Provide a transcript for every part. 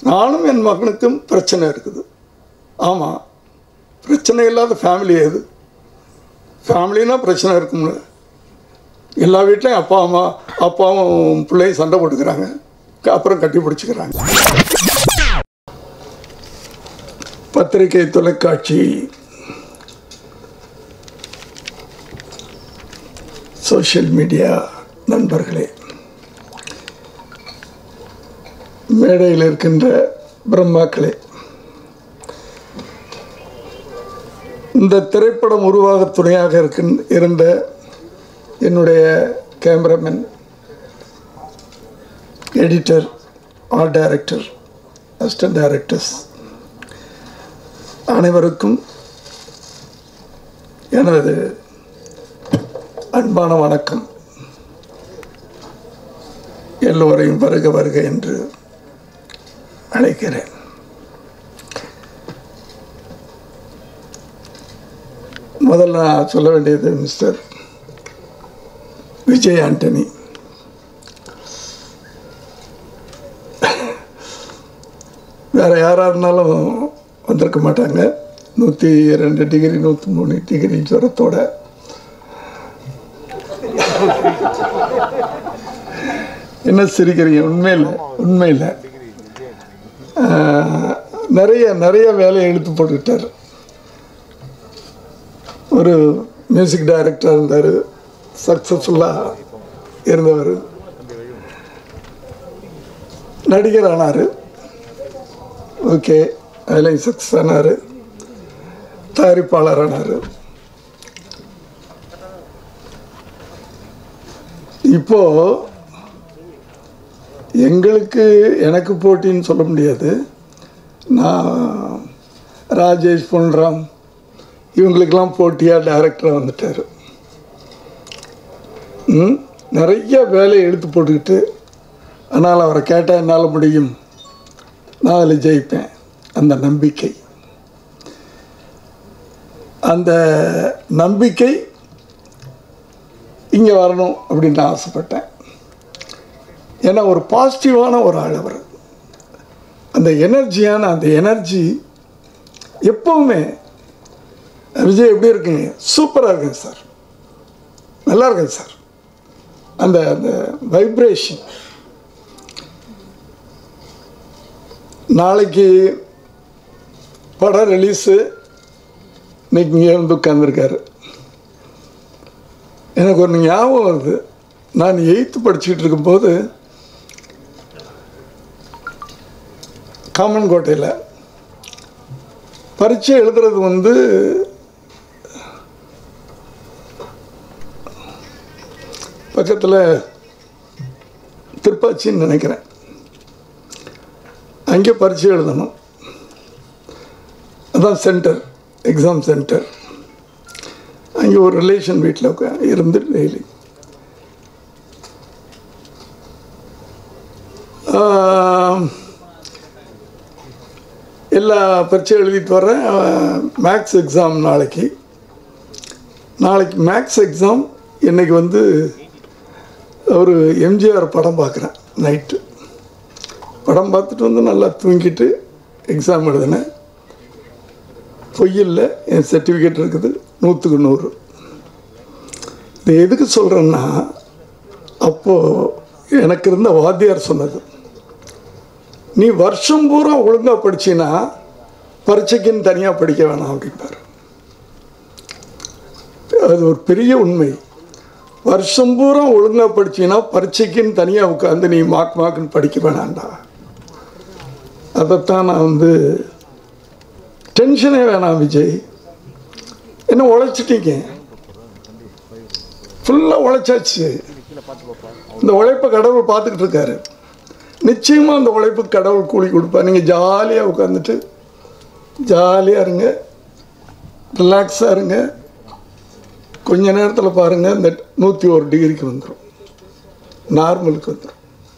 நானும் என் மகனுக்கும் பிரச்சனை இருக்குது ஆமாம் பிரச்சனை இல்லாத ஃபேமிலி எது ஃபேமிலினா பிரச்சனை இருக்கும்னு எல்லா வீட்லேயும் அப்பா அம்மா அப்பாவும் பிள்ளையும் சண்டை போட்டுக்கிறாங்க அப்புறம் கட்டி பிடிச்சிக்கிறாங்க பத்திரிகை தொலைக்காட்சி சோஷியல் மீடியா நண்பர்களே மேடையில் இருக்கின்ற பிரம்மாக்களே இந்த திரைப்படம் உருவாக துணையாக இருக்கின் இருந்த என்னுடைய cameraman editor art director assistant directors அனைவருக்கும் எனது அன்பான வணக்கம் எல்லோரையும் வருக வருக என்று அழைக்கிறேன் முதல்ல நான் சொல்ல வேண்டியது மிஸ்டர் விஜய் ஆண்டனி வேறு யாராக இருந்தாலும் வந்திருக்க மாட்டாங்க நூற்றி ரெண்டு டிகிரி நூற்றி மூணு டிகிரி ஜுரத்தோட என்ன சிரிக்கிறீங்க உண்மையில் உண்மையில் ஆஹ், நிறைய நிறைய வேலையை இழுத்து போட்டுக்கிட்டார் ஒரு மியூசிக் டைரக்டராக இருந்தார் சக்ஸஸ்ஃபுல்லாக இருந்தவர் நடிகர் ஆனார் ஓகே அதில் சக்ஸஸ் ஆனார் தயாரிப்பாளர் ஆனார் இப்போ எங்களுக்கு எனக்கு போட்டின்னு சொல்ல முடியாது நான் ராஜேஷ் பொன்ராம் இவங்களுக்கெல்லாம் போட்டியாக டைரக்டராக வந்துட்டார் ம் நிறைய வேலையை எடுத்து போட்டுக்கிட்டு ஆனால் அவரை கேட்டால் என்னால் முடியும் நான் அதில் ஜெயிப்பேன் அந்த நம்பிக்கை அந்த நம்பிக்கை இங்கே வரணும் அப்படின்னு நான் ஆசைப்பட்டேன் ஏன்னா ஒரு பாசிட்டிவான ஒரு ஆள் அவர் அந்த எனர்ஜியான அந்த எனர்ஜி எப்பவுமே விஜய் எப்படி இருக்குங்க சூப்பராக இருக்குங்க சார் நல்லா இருக்குங்க சார் அந்த அந்த வைப்ரேஷன் நாளைக்கு படம் ரிலீஸு இன்னைக்கு இங்கே வந்து உட்காந்துருக்காரு எனக்கு ஒரு ஞாபகம் வருது நான் எயித்து படிச்சுட்டு இருக்கும்போது காமன் கோட்டையில் பரீட்சை எழுதுறது வந்து பக்கத்தில் திருப்பாச்சின்னு நினைக்கிறேன் அங்கே பரீட்சை எழுதணும் அதான் சென்டர் எக்ஸாம் சென்டர் அங்கே ஒரு ரிலேஷன் வீட்டில் உட்கா இருந்து டெய்லி எல்லா பரீட்சை எழுதிட்டு வரேன் மேக்ஸ் எக்ஸாம் நாளைக்கு நாளைக்கு மேக்ஸ் எக்ஸாம் இன்னைக்கு வந்து ஒரு எம்ஜிஆர் படம் பார்க்குறேன் நைட்டு படம் பார்த்துட்டு வந்து நல்லா தூங்கிட்டு எக்ஸாம் எழுதினேன் பொய்யில்லை என் சர்டிஃபிகேட் இருக்குது நூற்றுக்கு நூறு இது எதுக்கு சொல்கிறேன்னா அப்போது எனக்கு இருந்த வாத்தியார் சொன்னது நீ வருஷம் பூரா ஒழுங்காக படிச்சின்னா பரீட்சைக்குன்னு தனியாக படிக்க வேணாம் அப்படிம்பார் அது ஒரு பெரிய உண்மை வருஷம் பூரா ஒழுங்காக படிச்சின்னா பரீட்சைக்குன்னு தனியாக உட்காந்து நீ மார்க் மார்க்குன்னு படிக்க வேணாண்டா அதைத்தான் நான் வந்து டென்ஷனே வேணாம் விஜய் என்ன உழைச்சிட்டீங்க ஃபுல்லாக உழைச்சாச்சு இந்த உழைப்பை கடவுள் பார்த்துக்கிட்டு இருக்காரு நிச்சயமாக அந்த உழைப்புக்கு கடவுள் கூலி கொடுப்பா நீங்கள் ஜாலியாக உட்காந்துட்டு ஜாலியாக இருங்க ரிலாக்ஸாக இருங்க கொஞ்ச நேரத்தில் பாருங்கள் இந்த நூற்றி ஒரு டிகிரிக்கு வந்துடும் நார்மலுக்கு வந்துடும்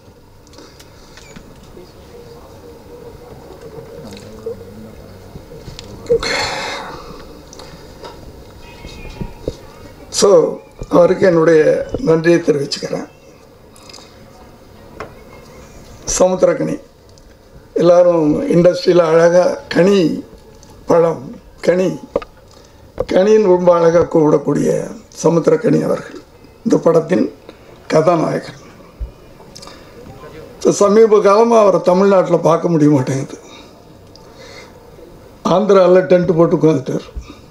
ஸோ அவருக்கு என்னுடைய நன்றியை தெரிவிச்சுக்கிறேன் சமுத்திரக்கனி எல்லாரும் இண்டஸ்ட்ரியில் அழகாக கனி பழம் கனி கனின்னு ரொம்ப அழகாக கூப்பிடக்கூடிய சமுத்திரக்கனி அவர்கள் இந்த படத்தின் கதாநாயகன் இப்ப சமீப காலமாக அவரை தமிழ்நாட்டில் பார்க்க முடிய மாட்டேங்குது ஆந்திராவில் டென்ட் போட்டு உட்காந்துட்டார்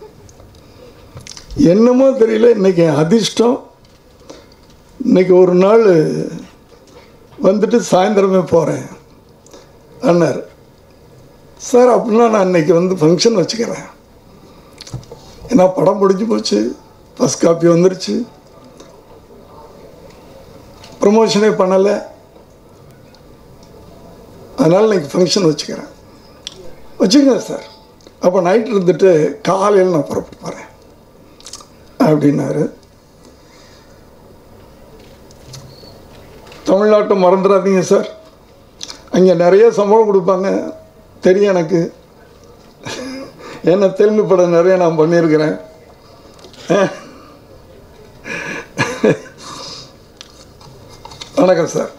என்னமோ தெரியல இன்னைக்கு என் அதிர்ஷ்டம் இன்னைக்கு ஒரு நாள் வந்துட்டு சாயந்தரமே போகிறேன் அண்ணார் சார் அப்படின்னா நான் இன்னைக்கு வந்து ஃபங்க்ஷன் வச்சுக்கிறேன் ஏன்னா படம் முடிஞ்சு போச்சு ஃபஸ்ட் காப்பி வந்துருச்சு ப்ரமோஷனே பண்ணலை அதனால் இன்னைக்கு ஃபங்க்ஷன் வச்சுக்கிறேன் வச்சுக்கங்க சார் அப்போ நைட் இருந்துட்டு காலையில் நான் புறப்பட்டு போகிறேன் அப்படின்னாரு தமிழ்நாட்டை மறந்துடாதீங்க சார் அங்கே நிறைய சம்பளம் கொடுப்பாங்க தெரியும் எனக்கு ஏன்னா தெலுங்கு படம் நிறைய நான் பண்ணியிருக்கிறேன் வணக்கம் சார்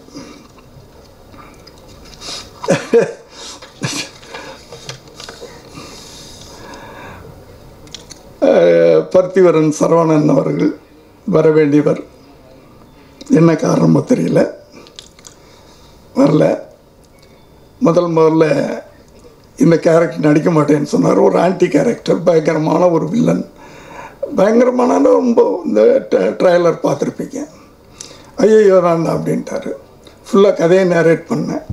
அஹ், பர்த்திவரன் சரவணன் அவர்கள் வர வேண்டியவர் என்ன காரணமோ தெரியல வரல முதல் முதல்ல இந்த கேரக்டர் நடிக்க மாட்டேன்னு சொன்னார் ஒரு ஆன்டி கேரக்டர் பயங்கரமான ஒரு வில்லன் பயங்கரமான ரொம்ப இந்த ட்ரைலர் பார்த்துருப்பீங்க ஐயோ நான் அப்படின்ட்டாரு ஃபுல்லாக கதையை நேரேட் பண்ணேன்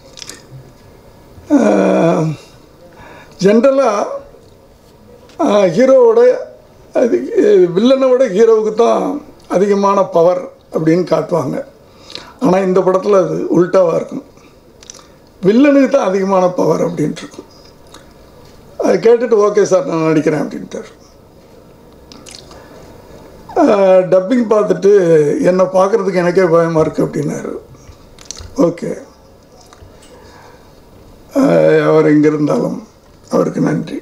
ஜென்ரலாக ஹீரோவோட அது வில்லனை விட ஹீரோவுக்கு தான் அதிகமான பவர் அப்படின்னு காட்டுவாங்க ஆனால் இந்த படத்தில் அது உல்ட்டாவாக இருக்கும் வில்லனுக்கு தான் அதிகமான பவர் அப்படின்ட்டு இருக்கும் அதை கேட்டுட்டு ஓகே சார் நான் நடிக்கிறேன் அப்படின்ட்டார் டப்பிங் பார்த்துட்டு என்னை பார்க்குறதுக்கு எனக்கே பயமாக இருக்குது அப்படின்னாரு ஓகே அவர் எங்கே இருந்தாலும் அவருக்கு நன்றி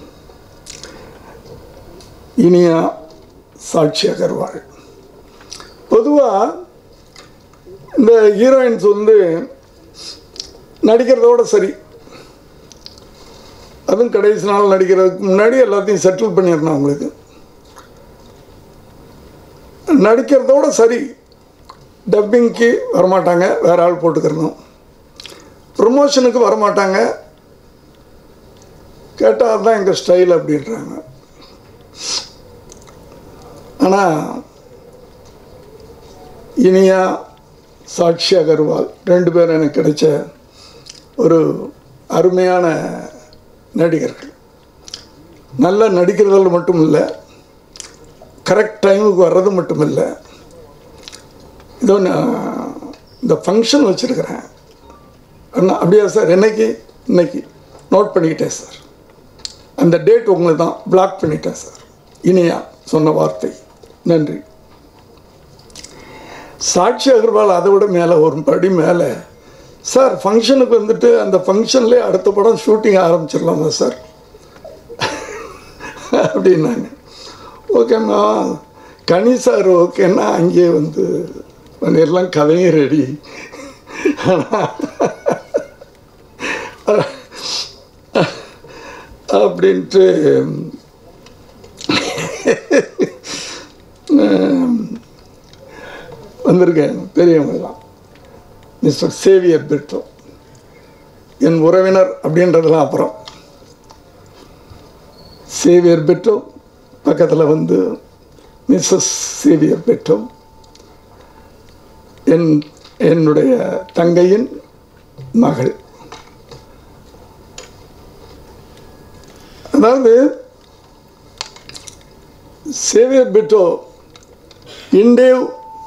இனியா சாட்சி அகர்வாள் பொதுவாக இந்த ஹீரோயின்ஸ் வந்து நடிக்கிறதோட சரி அதுவும் கடைசி நாள் நடிக்கிறதுக்கு முன்னாடி எல்லாத்தையும் செட்டில் பண்ணிடணும் அவங்களுக்கு நடிக்கிறதோட சரி டப்பிங்க்கு வரமாட்டாங்க வேற ஆள் போட்டுக்கிறணும் ப்ரொமோஷனுக்கு வரமாட்டாங்க கேட்டால் அதுதான் எங்கள் ஸ்டைல் அப்படின்றாங்க ஆனால் இனியா சாட்சி அகர்வால் ரெண்டு பேரும் எனக்கு கிடைச்ச ஒரு அருமையான நடிகர்கள் நல்லா நடிக்கிறதில் மட்டும் இல்லை கரெக்ட் டைமுக்கு வர்றது மட்டும் இல்லை இதோ நான் இந்த ஃபங்க்ஷன் வச்சுருக்கிறேன் அண்ணா அப்படியா சார் என்னைக்கு இன்னைக்கு நோட் பண்ணிக்கிட்டேன் சார் அந்த டேட் உங்களுக்கு தான் பிளாக் பண்ணிட்டேன் சார் இனியா சொன்ன வார்த்தை நன்றி சாட்சி அகர்வால் அதை விட மேலே ஒரு படி மேலே சார் ஃபங்க்ஷனுக்கு வந்துட்டு அந்த ஃபங்க்ஷன்லேயே அடுத்த படம் ஷூட்டிங் ஆரம்பிச்சிடலாமா சார் அப்படின்னாங்க ஓகேம்மா கனி சார் ஓகேன்னா அங்கேயே வந்து எல்லாம் கதையும் ரெடி அப்படின்ட்டு வந்திருக்கேன் பெரியவங்கலாம் மிஸ்டர் சேவியர் பெட்டோ என் உறவினர் அப்படின்றதெல்லாம் அப்புறம் சேவியர் பெட்டோ பக்கத்தில் வந்து மிஸ்ஸஸ் சேவியர் பெட்டோ என் என்னுடைய தங்கையின் மகள் அதாவது சேவியர் பெட்டோ இண்டேவ்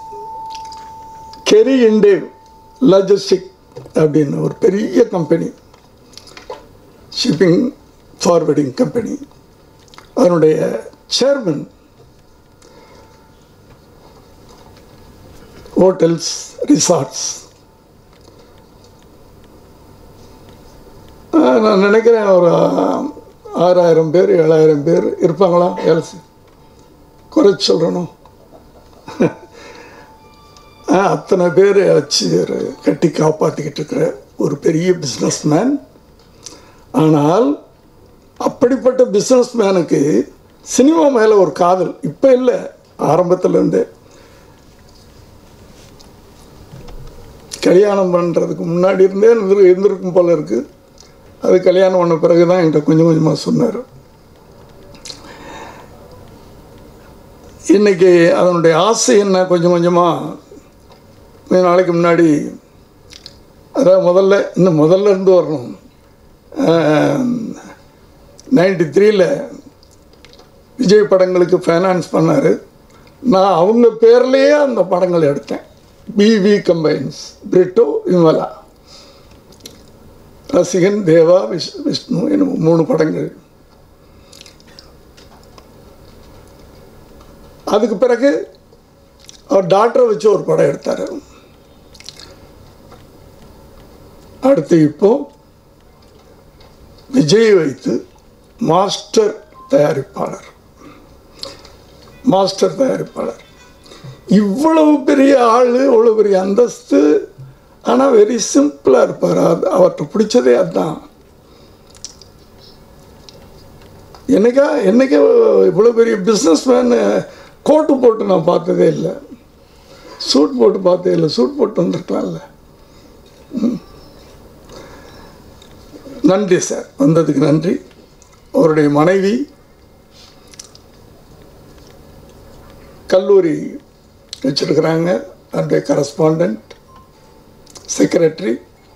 கெரி இண்டேவ் லாஜிஸ்டிக் அப்படின்னு ஒரு பெரிய கம்பெனி ஷிப்பிங் ஃபார்வர்டிங் கம்பெனி அதனுடைய சேர்மன் ஹோட்டல்ஸ் ரிசார்ட்ஸ் நான் நினைக்கிறேன் ஒரு ஆறாயிரம் பேர் ஏழாயிரம் பேர் இருப்பாங்களா வேலை குறைச்சி சொல்கிறணும் அத்தனை பேர் வச்சு கட்டி காப்பாற்றிக்கிட்டு இருக்கிற ஒரு பெரிய பிஸ்னஸ்மேன் ஆனால் அப்படிப்பட்ட பிஸ்னஸ்மேனுக்கு சினிமா மேலே ஒரு காதல் இப்போ இல்லை ஆரம்பத்துலேருந்து கல்யாணம் பண்ணுறதுக்கு முன்னாடி இருந்தே இருந்து இருந்திருக்கும் போல இருக்குது அது கல்யாணம் பண்ண பிறகு தான் என்கிட்ட கொஞ்சம் கொஞ்சமாக சொன்னார் இன்னைக்கு அதனுடைய ஆசை என்ன கொஞ்சம் கொஞ்சமாக கொஞ்ச நாளைக்கு முன்னாடி அதான் முதல்ல இன்னும் முதல்ல இருந்து வரணும் நைன்டி த்ரீல விஜய் படங்களுக்கு ஃபைனான்ஸ் பண்ணார் நான் அவங்க பேர்லேயே அந்த படங்கள் எடுத்தேன் பிவி கம்பைன்ஸ் பிரிட்டோ விமலா ரசிகன் தேவா விஷ் விஷ்ணு என்னும் மூணு படங்கள் அதுக்கு பிறகு அவர் டாக்டரை வச்சு ஒரு படம் எடுத்தார் அடுத்து இப்போ விஜய் வைத்து மாஸ்டர் தயாரிப்பாளர் மாஸ்டர் தயாரிப்பாளர் இவ்வளவு பெரிய ஆள் இவ்வளவு பெரிய அந்தஸ்து ஆனால் வெரி சிம்பிளாக இருப்பார் அது அவர்கிட்ட பிடிச்சதே அதுதான் என்னைக்கா என்னைக்கா இவ்வளோ பெரிய பிஸ்னஸ் மேனு கோட்டு போட்டு நான் பார்த்ததே இல்லை சூட் போட்டு பார்த்ததே இல்லை சூட் போட்டு வந்திருக்கலாம்ல ம். நன்றி சார் வந்ததுக்கு நன்றி அவருடைய மனைவி கல்லூரி வச்சிருக்கிறாங்க அதனுடைய கரஸ்பாண்டன்ட் செக்ரட்டரி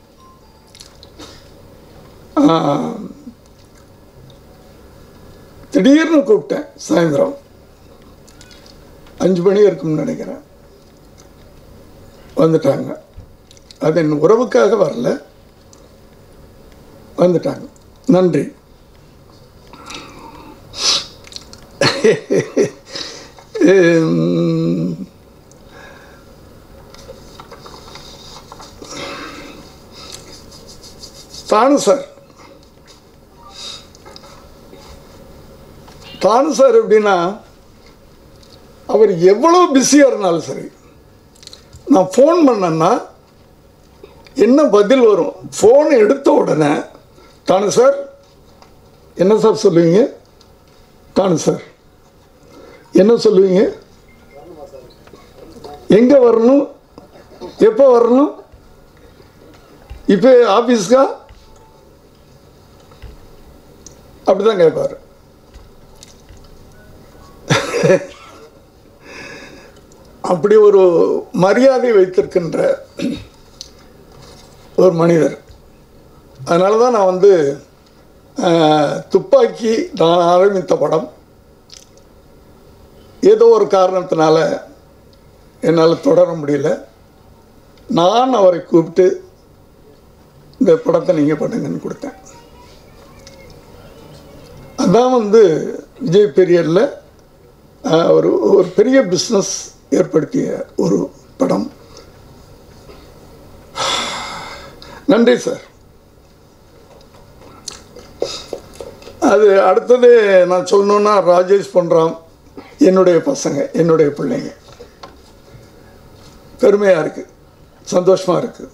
திடீர்னு கூப்பிட்டேன் சாயந்தரம் அஞ்சு மணி இருக்கும்னு நினைக்கிறேன் வந்துட்டாங்க அது என் உறவுக்காக வரல வந்துட்டாங்க நன்றி உம், தானு சார் தானு சார் எப்படின்னா அவர் எவ்வளோ பிஸியாக இருந்தாலும் சரி நான் ஃபோன் பண்ணேன்னா என்ன பதில் வரும் ஃபோன் எடுத்த உடனே தானு சார் என்ன சார் சொல்லுவீங்க தானு சார் என்ன சொல்லுவீங்க எங்கே வரணும் எப்போ வரணும் இப்போ ஆஃபீஸ்க்கா அப்படி தான் கேட்பார் அப்படி ஒரு மரியாதை வைத்திருக்கின்ற ஒரு மனிதர் அதனால தான் நான் வந்து அஹ், துப்பாக்கி நான் ஆரம்பித்த படம் ஏதோ ஒரு காரணத்தினால என்னால் தொடர முடியல நான் அவரை கூப்பிட்டு இந்த படத்தை நீங்கள் பண்ணுங்கன்னு கொடுத்தேன் அதான் வந்து விஜய் பீரியடில் ஒரு ஒரு பெரிய பிஸ்னஸ் ஏற்படுத்திய ஒரு படம் நன்றி சார் அது அடுத்தது நான் சொல்லணுன்னா ராஜேஷ் பண்றாம் என்னுடைய பசங்க என்னுடைய பிள்ளைங்க பெருமையாக இருக்குது சந்தோஷமாக இருக்குது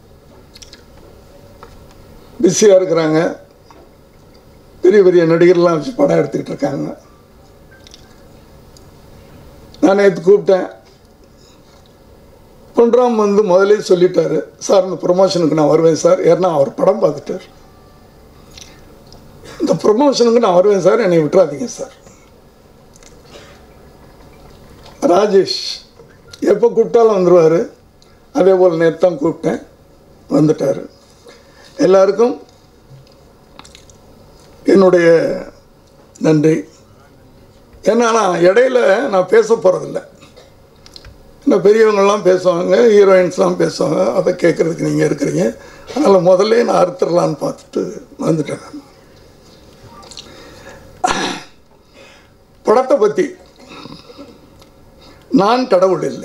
பிஸியாக இருக்கிறாங்க பெரிய பெரிய நடிகர்லாம் வச்சு படம் எடுத்துக்கிட்டு இருக்காங்க நான் நேற்று கூப்பிட்டேன் பொன்ராம் வந்து முதலே சொல்லிட்டாரு சார் இந்த ப்ரொமோஷனுக்கு நான் வருவேன் சார் ஏன்னா அவர் படம் பார்த்துட்டார் இந்த ப்ரொமோஷனுக்கு நான் வருவேன் சார் என்னை விட்டுறாதீங்க சார் ராஜேஷ் எப்போ கூப்பிட்டாலும் வந்துடுவார் அதே போல் நேற்று தான் கூப்பிட்டேன் வந்துட்டார் எல்லாருக்கும் என்னுடைய நன்றி ஏன்னா நான் இடையில நான் பேச போகிறதில்ல இந்த பெரியவங்கள்லாம் பேசுவாங்க ஹீரோயின்ஸ்லாம் பேசுவாங்க அதை கேட்குறதுக்கு நீங்கள் இருக்கிறீங்க அதனால் முதல்ல நான் அறுத்துடலான்னு பார்த்துட்டு வந்துட்டேன் நான். படத்தை பற்றி நான் கடவுள் இல்லை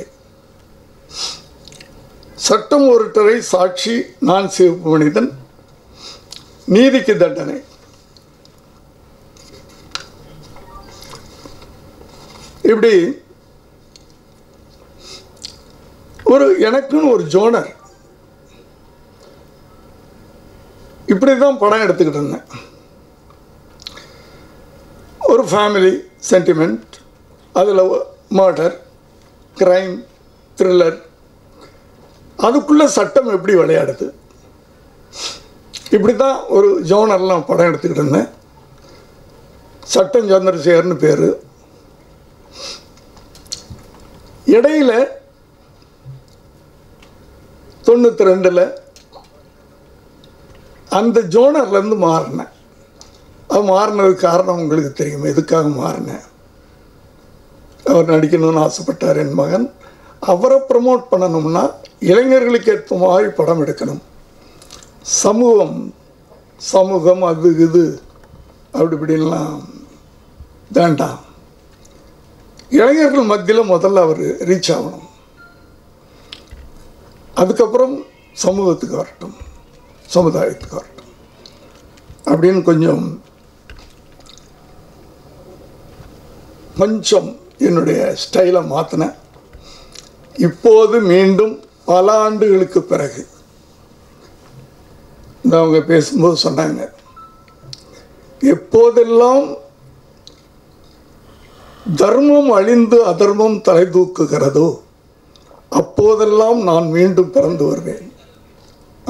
சட்டம் ஒருத்தரை சாட்சி நான் சிவப்பு மனிதன் நீதிக்கு தண்டனை இப்படி ஒரு எனக்குன்னு ஒரு ஜோனர் இப்படி தான் படம் எடுத்துக்கிட்டு இருந்தேன் ஒரு ஃபேமிலி சென்டிமெண்ட் அதில் மர்டர் கிரைம் த்ரில்லர் அதுக்குள்ளே சட்டம் எப்படி விளையாடுது இப்படி தான் ஒரு ஜோனர்லாம் படம் எடுத்துக்கிட்டு இருந்தேன் சட்டம் சந்திரசேகர்னு பேர் இடையில தொண்ணூற்றி ரெண்டில் அந்த ஜோனர்லேருந்து மாறினேன் அது மாறினதுக்கு காரணம் உங்களுக்கு தெரியும் எதுக்காக மாறினேன் அவர் நடிக்கணும்னு ஆசைப்பட்டார் என் மகன் அவரை ப்ரமோட் பண்ணணும்னா இளைஞர்களுக்கு ஏற்ற மாதிரி படம் எடுக்கணும் சமூகம் சமூகம் அது இது அப்படி இப்படின்லாம் வேண்டாம் இளைஞர்கள் மத்தியில் முதல்ல அவர் ரீச் ஆகணும் அதுக்கப்புறம் சமூகத்துக்கு வரட்டும் சமுதாயத்துக்கு வரட்டும் அப்படின்னு கொஞ்சம் கொஞ்சம் என்னுடைய ஸ்டைலை மாற்றினேன் இப்போது மீண்டும் பல ஆண்டுகளுக்கு பிறகு இந்த அவங்க பேசும்போது சொன்னாங்க எப்போதெல்லாம் தர்மம் அழிந்து அதர்மம் தலை தூக்குகிறதோ அப்போதெல்லாம் நான் மீண்டும் பிறந்து வருவேன் ஆ?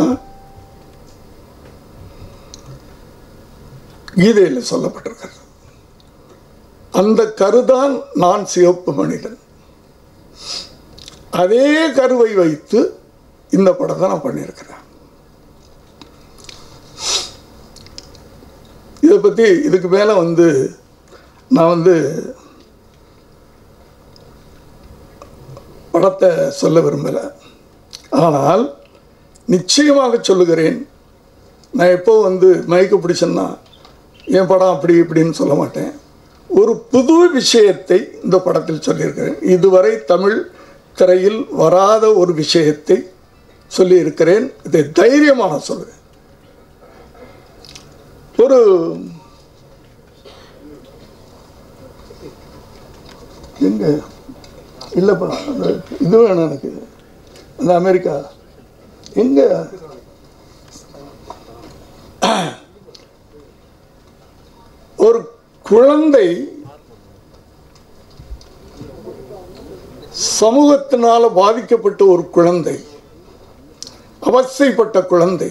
கீதையில் சொல்லப்பட்டிருக்கிறது அந்த கருதான் நான் சிவப்பு மனிதன் அதே கருவை வைத்து இந்த படத்தை நான் பண்ணியிருக்கிறேன் இதை பற்றி இதுக்கு மேலே வந்து நான் வந்து படத்தை சொல்ல விரும்பலை ஆனால் நிச்சயமாக சொல்லுகிறேன் நான் எப்போ வந்து மயக்க பிடிச்சேன்னா என் படம் அப்படி இப்படின்னு சொல்ல மாட்டேன் ஒரு புது விஷயத்தை இந்த படத்தில் சொல்லியிருக்கிறேன் இதுவரை தமிழ் திரையில் வராத ஒரு விஷயத்தை சொல்லியிருக்கிறேன் இதை தைரியமாக நான் சொல்லுவேன் ஒரு எங்க இல்லைப்பா அந்த இது வேணும் எனக்கு அந்த அமெரிக்கா எங்க ஒரு குழந்தை சமூகத்தினால பாதிக்கப்பட்ட ஒரு குழந்தை அவசைப்பட்ட குழந்தை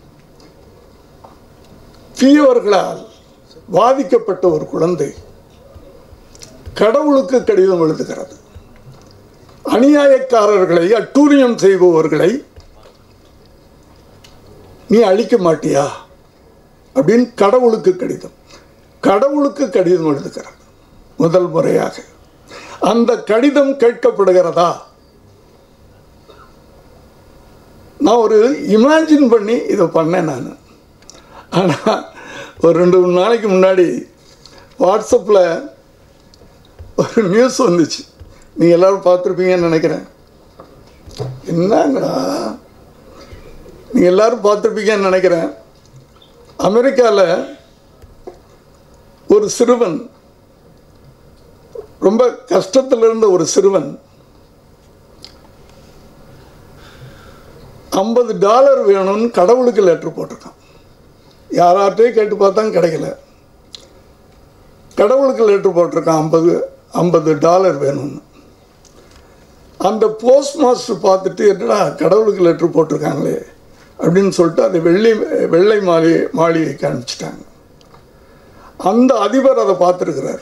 தீயவர்களால் பாதிக்கப்பட்ட ஒரு குழந்தை கடவுளுக்கு கடிதம் எழுதுகிறது அநியாயக்காரர்களை அட்டூழியம் செய்பவர்களை நீ அழிக்க மாட்டியா அப்படின்னு கடவுளுக்கு கடிதம் கடவுளுக்கு கடிதம் எழுதுகிறது முதல் முறையாக அந்த கடிதம் கேட்கப்படுகிறதா நான் ஒரு இமேஜின் பண்ணி இதை பண்ணேன் நான் ஆனால் ஒரு ரெண்டு மூணு நாளைக்கு முன்னாடி வாட்ஸ்அப்பில் ஒரு நியூஸ் வந்துச்சு நீங்கள் எல்லோரும் பார்த்துருப்பீங்கன்னு நினைக்கிறேன் என்னங்கடா நீங்கள் எல்லோரும் பார்த்துருப்பீங்கன்னு நினைக்கிறேன் அமெரிக்காவில் ஒரு சிறுவன் ரொம்ப கஷ்டத்தில் இருந்த ஒரு சிறுவன் ஐம்பது டாலர் வேணும்னு கடவுளுக்கு லெட்டர் போட்டிருக்கான் யாரார்ட்டையும் கேட்டு பார்த்தா கிடைக்கல கடவுளுக்கு லெட்டர் போட்டிருக்கான் ஐம்பது ஐம்பது டாலர் வேணும்னு அந்த போஸ்ட் மாஸ்டர் பார்த்துட்டு என்னடா கடவுளுக்கு லெட்டர் போட்டிருக்காங்களே அப்படின்னு சொல்லிட்டு அதை வெள்ளி வெள்ளை மாளிகை மாளிகைக்கு அனுப்பிச்சிட்டாங்க அந்த அதிபர் அதை பார்த்துருக்கிறார்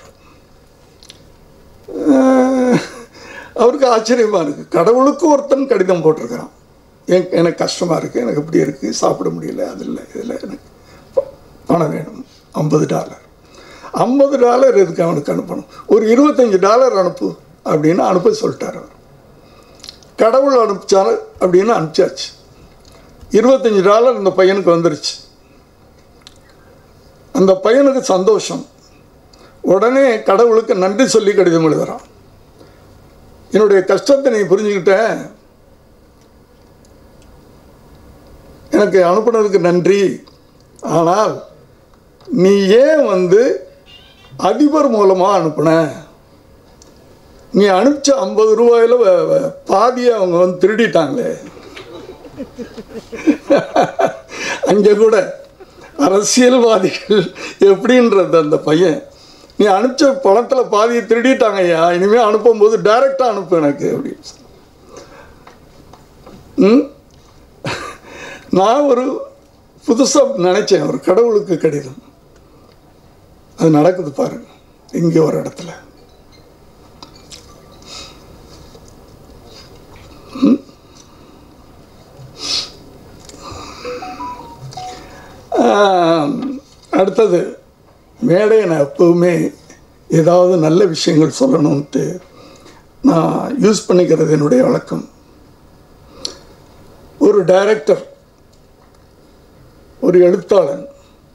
அஹ், அவருக்கு ஆச்சரியமாக இருக்குது கடவுளுக்கு ஒருத்தன் கடிதம் போட்டிருக்கிறான் என் எனக்கு கஷ்டமாக இருக்குது எனக்கு இப்படி இருக்குது சாப்பிட முடியல அது இல்லை இதில் எனக்கு ப- பணம் வேணும் ஐம்பது டாலர் ஐம்பது டாலர் எதுக்கு அவனுக்கு அனுப்பணும் ஒரு இருபத்தஞ்சி டாலர் அனுப்பு அப்படின்னு அனுப்ப சொல்லிட்டார் அவர் கடவுள் அனுப்பிச்சாரு அப்படின்னு அனுப்பிச்சாச்சு இருபத்தஞ்சி டாலர் இந்த பையனுக்கு வந்துருச்சு அந்த பையனுக்கு சந்தோஷம் உடனே கடவுளுக்கு நன்றி சொல்லி கடிதம் எழுதுறான் என்னுடைய கஷ்டத்தை நீ புரிஞ்சுக்கிட்ட எனக்கு அனுப்புனதுக்கு நன்றி ஆனால் நீ ஏன் வந்து அதிபர் மூலமாக அனுப்புன நீ அனுப்பிச்ச ஐம்பது ரூபாயில் பாதியை அவங்க வந்து திருடிட்டாங்களே அங்கே கூட அரசியல்வாதிகள் எப்படின்றது அந்த பையன் நீ அனுப்பிச்ச பணத்தில் பாதியை திருடிட்டாங்க ஐயா இனிமேல் அனுப்பும்போது டைரெக்டாக அனுப்பு எனக்கு அப்படின்னு சொல்லி. ம் நான் ஒரு புதுசாக நினச்சேன் ஒரு கடவுளுக்கு கடிதம் அது நடக்குது பாருங்க இங்கே ஒரு இடத்துல ம். ஆம், அடுத்தது மேடையை நான் எப்பவுமே ஏதாவது நல்ல விஷயங்கள் சொல்லணும்ட்டு நான் யூஸ் பண்ணிக்கிறது என்னுடைய வழக்கம் ஒரு டைரக்டர் ஒரு எழுத்தாளன்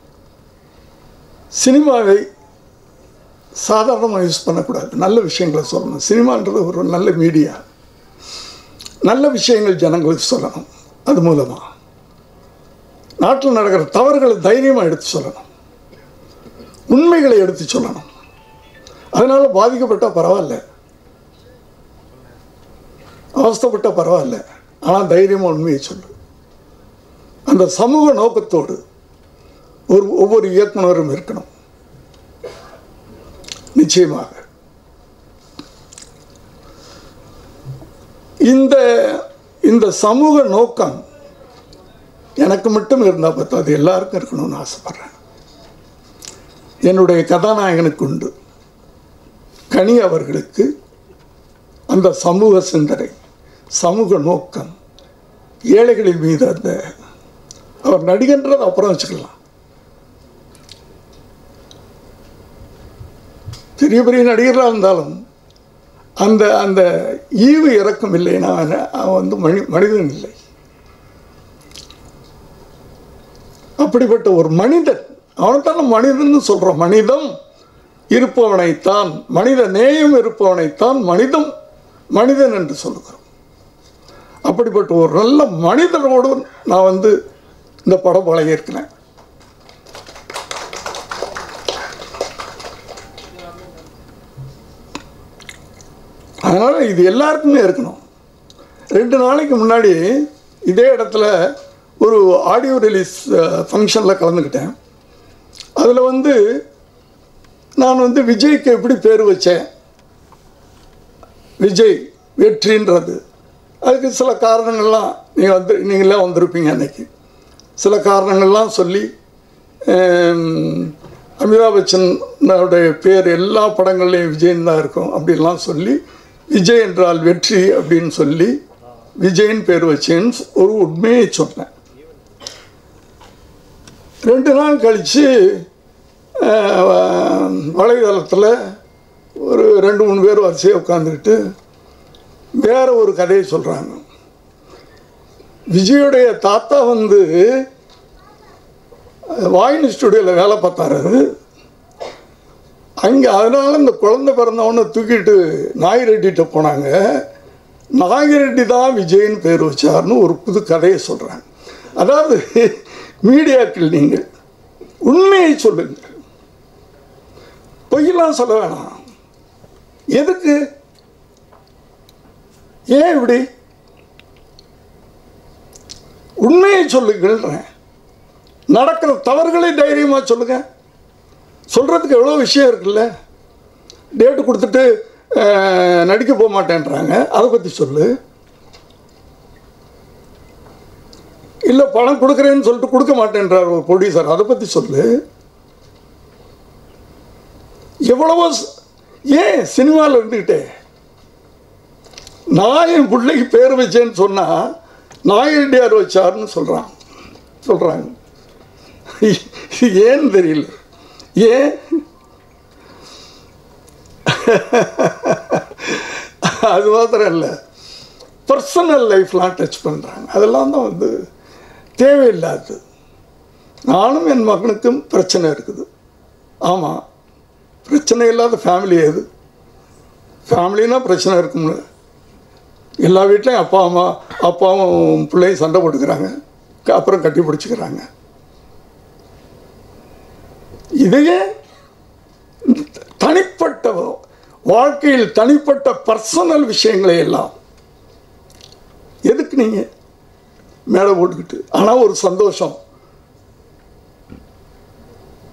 சினிமாவை சாதாரணமாக யூஸ் பண்ணக்கூடாது நல்ல விஷயங்களை சொல்லணும் சினிமான்றது ஒரு நல்ல மீடியா நல்ல விஷயங்கள் ஜனங்களுக்கு சொல்லணும் அது மூலமாக நாட்டில் நடக்கிற தவறுகளை தைரியமாக எடுத்து சொல்லணும் உண்மைகளை எடுத்து சொல்லணும் அதனால் பாதிக்கப்பட்டால் பரவாயில்ல அவஸ்தைப்பட்டால் பரவாயில்ல ஆனால் தைரியமாக உண்மையை சொல்லு அந்த சமூக நோக்கத்தோடு ஒரு ஒவ்வொரு இயக்குனரும் இருக்கணும் நிச்சயமாக இந்த இந்த சமூக நோக்கம் எனக்கு மட்டும் இருந்தால் பார்த்தா அது எல்லாருக்கும் இருக்கணும்னு ஆசைப்பட்றேன் என்னுடைய கதாநாயகனுக்கு உண்டு கனி அவர்களுக்கு அந்த சமூக சிந்தனை சமூக நோக்கம் ஏழைகளின் மீது அந்த அவர் நடிகன்றது அப்புறம் வச்சுக்கலாம் பெரிய பெரிய நடிகராக இருந்தாலும் அந்த அந்த ஈவு இறக்கம் இல்லைன்னா அவன் அவன் வந்து மனி மனிதன் இல்லை அப்படிப்பட்ட ஒரு மனிதன் அவனைத்தான் மனிதன் சொல்கிறோம் மனிதம் இருப்பவனைத்தான் மனித நேயம் இருப்பவனைத்தான் மனிதம் மனிதன் என்று சொல்லுகிறோம் அப்படிப்பட்ட ஒரு நல்ல மனிதனோடு நான் வந்து இந்த படம் பழகியிருக்கிறேன் அதனால் இது எல்லாருக்குமே இருக்கணும் ரெண்டு நாளைக்கு முன்னாடி இதே இடத்துல ஒரு ஆடியோ ரிலீஸ் ஃபங்க்ஷனில் கலந்துக்கிட்டேன் அதில் வந்து நான் வந்து விஜய்க்கு எப்படி பேர் வச்சேன் விஜய் வெற்றின்றது அதுக்கு சில காரணங்கள்லாம் நீங்கள் வந்து நீங்களே வந்திருப்பீங்க அன்னைக்கு சில காரணங்கள்லாம் சொல்லி ஹம், அமிதாப் பச்சனுடைய பேர் எல்லா படங்கள்லையும் விஜயன் தான் இருக்கும் அப்படிலாம் சொல்லி விஜய் என்றால் வெற்றி அப்படின்னு சொல்லி விஜயின் பேர் வச்சேன்னு ஒரு உண்மையை சொன்னேன் ரெண்டு நாள் கழித்து வலைதளத்தில் ஒரு ரெண்டு மூணு பேர் வரிசையாக உட்காந்துக்கிட்டு வேற ஒரு கதையை சொல்கிறாங்க விஜயுடைய தாத்தா வந்து வாயின் ஸ்டுடியோவில் வேலை பார்த்தாரு அங்கே அதனால இந்த குழந்தை பிறந்தவொன்னே தூக்கிட்டு நாயிரெட்டிகிட்ட போனாங்க நாகிரெட்டி தான் விஜய்னு பேர் வச்சார்னு ஒரு புது கதையை சொல்கிறாங்க அதாவது மீடியாக்கள் நீங்கள் உண்மையை சொல்லுங்கள் பொய்யெல்லாம் சொல்ல வேணாம் எதுக்கு ஏன் இப்படி உண்மையை சொல்லுங்கள்ன்றேன் நடக்கிற தவறுகளை தைரியமாக சொல்லுங்க சொல்கிறதுக்கு எவ்வளோ விஷயம் இருக்குல்ல டேட்டு கொடுத்துட்டு அஹ், நடிக்க போக மாட்டேன்றாங்க அதை பற்றி சொல்லு இல்லை பணம் கொடுக்குறேன்னு சொல்லிட்டு கொடுக்க மாட்டேன்றார் ஒரு ப்ரொடியூசர் அதை பற்றி சொல்லு எவ்வளவோ ஸ்- ஏன் சினிமாவில் இருந்துக்கிட்டே நான் என் பிள்ளைக்கு பேர் வச்சேன்னு சொன்னால் நாயண்டியார் வச்சார்னு சொல்கிறான் சொல்கிறாங்க ஏன்னு தெரியல ஏன் அது மாத்திரம் இல்லை பர்சனல் லைஃப்லாம் டச் பண்ணுறாங்க அதெல்லாம் தான் வந்து தேவையில்லாது நானும் என் மகனுக்கும் பிரச்சனை இருக்குது ஆமாம் பிரச்சனை இல்லாத ஃபேமிலி எது ஃபேமிலினா பிரச்சனை இருக்கும்ல எல்லா வீட்லேயும் அப்பா அம்மா அப்பாவும் பிள்ளையும் சண்டை போட்டுக்கிறாங்க க- அப்புறம் கட்டி பிடிச்சிக்கிறாங்க இதையே தனிப்பட்ட வாழ்க்கையில் தனிப்பட்ட பர்சனல் விஷயங்களை எல்லாம் எதுக்கு நீங்கள் மேலே போட்டுக்கிட்டு ஆனால் ஒரு சந்தோஷம்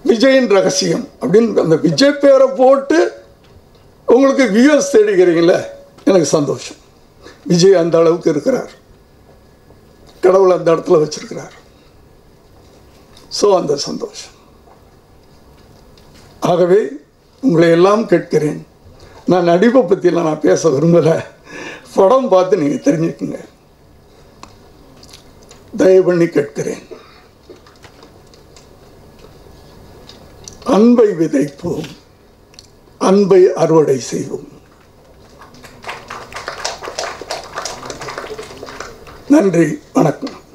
விஜயின் ரகசியம் அப்படின்னு அந்த விஜய் பேரை போட்டு உங்களுக்கு வியூஸ் தேடிக்கிறீங்களே எனக்கு சந்தோஷம் விஜய் அந்த அளவுக்கு இருக்கிறார் கடவுள் அந்த இடத்துல வச்சிருக்கிறார் ஸோ அந்த சந்தோஷம் ஆகவே உங்களை எல்லாம் கேட்கிறேன் நான் நடிப்பை பற்றிலாம் நான் பேச விரும்பலை படம் பார்த்து நீங்கள் தெரிஞ்சுக்குங்க தயவு பண்ணி கேட்கிறேன் அன்பை விதைப்போம் அன்பை அறுவடை செய்வோம் நன்றி வணக்கம்